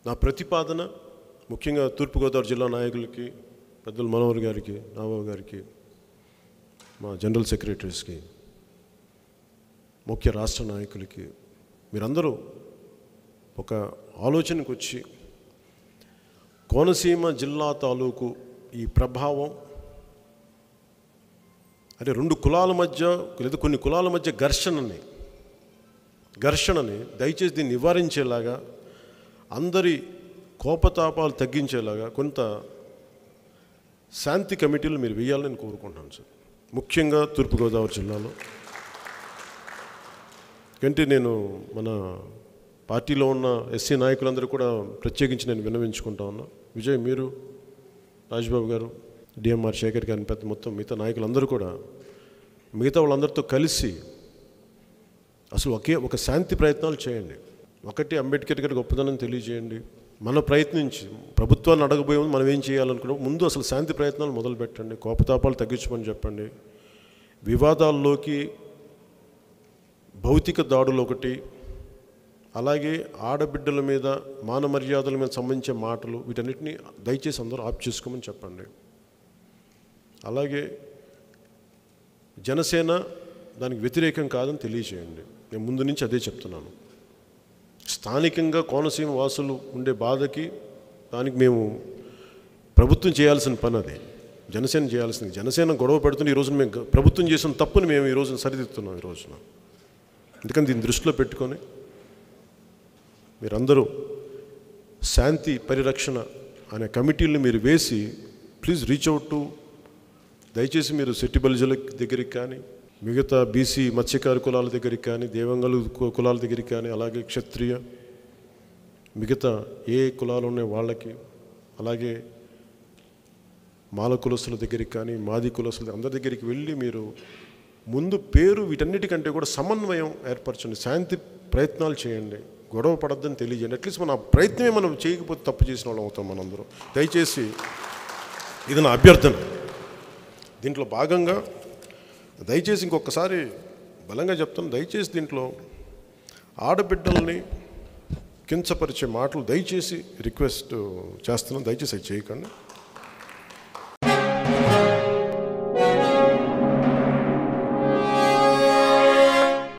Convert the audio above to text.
నా ప్రతిపాదన ముఖ్యంగా తూర్పుగోదావరి జిల్లా నాయకులకి పెద్దలు మనోహర్ గారికి నాబాబు గారికి మా జనరల్ సెక్రటరీస్కి ముఖ్య రాష్ట్ర నాయకులకి మీరందరూ ఒక ఆలోచనకు వచ్చి కోనసీమ జిల్లా తాలూకు ఈ ప్రభావం అంటే రెండు కులాల మధ్య లేదా కొన్ని కులాల మధ్య ఘర్షణని ఘర్షణని దయచేసి దీన్ని నివారించేలాగా అందరి కోపతాపాలు తగ్గించేలాగా కొంత శాంతి కమిటీలు మీరు వేయాలని కోరుకుంటున్నాను సార్ ముఖ్యంగా తూర్పుగోదావరి జిల్లాలో ఎందుకంటే నేను మన పార్టీలో ఉన్న ఎస్సీ నాయకులందరూ కూడా ప్రత్యేకించి నేను విన్నవించుకుంటా ఉన్నా విజయ్ మీరు రాజ్బాబు గారు డిఎంఆర్ శేఖర్ గారిని పెద్ద మొత్తం మిగతా నాయకులందరూ కూడా మిగతా వాళ్ళందరితో కలిసి అసలు ఒకే ఒక శాంతి ప్రయత్నాలు చేయండి ఒకటి అంబేద్కర్ గారి గొప్పదనం తెలియజేయండి మన ప్రయత్నించి ప్రభుత్వాన్ని అడగబోయే ముందు మనం ఏం చేయాలనుకున్నాం ముందు అసలు శాంతి ప్రయత్నాలు మొదలు పెట్టండి కోపతాపాలు తగ్గించమని చెప్పండి వివాదాల్లోకి భౌతిక దాడులు ఒకటి అలాగే ఆడబిడ్డల మీద మాన మర్యాదల మీద సంబంధించే మాటలు వీటన్నిటిని దయచేసి అందరూ ఆప్ చేసుకోమని చెప్పండి అలాగే జనసేన దానికి వ్యతిరేకం కాదని తెలియజేయండి నేను ముందు నుంచి అదే చెప్తున్నాను స్థానికంగా కోనసీమ వాసులు ఉండే బాధకి దానికి మేము ప్రభుత్వం చేయాల్సిన పని అది జనసేన చేయాల్సింది జనసేన గొడవ పెడుతున్న ఈ రోజున మేము గ- ప్రభుత్వం చేసిన తప్పుని మేము ఈ రోజున సరిదిద్దుతున్నాం ఈ రోజున అందుకని దీన్ని దృష్టిలో పెట్టుకొని మీరందరూ శాంతి పరిరక్షణ అనే కమిటీలను మీరు వేసి ప్లీజ్ రీచ్ అవుట్ టు దయచేసి మీరు శెట్టి బలిజల దగ్గరికి కానీ మిగతా బీసీ మత్స్యకారు కులాల దగ్గరికి కానీ దేవంగలు కు- కులాల దగ్గరికి కానీ అలాగే క్షత్రియ మిగతా ఏ కులాలు ఉన్నాయి వాళ్ళకి అలాగే మాల కులస్తుల దగ్గరికి కానీ మాది కులస్తుల అందరి దగ్గరికి వెళ్ళి మీరు ముందు పేరు వీటన్నిటికంటే కూడా సమన్వయం ఏర్పరచండి శాంతి ప్రయత్నాలు చేయండి గొడవ పడద్దని తెలియజేయండి అట్లీస్ట్ మన ప్రయత్నమే మనం చేయకపోతే తప్పు చేసిన వాళ్ళం అవుతాం మనందరం దయచేసి ఇది నా అభ్యర్థన దీంట్లో భాగంగా దయచేసి ఇంకొకసారి బలంగా చెప్తాను దయచేసి దీంట్లో ఆడబిడ్డల్ని కించపరిచే మాటలు దయచేసి రిక్వెస్ట్ చేస్తున్నాను దయచేసి అవి చేయకండి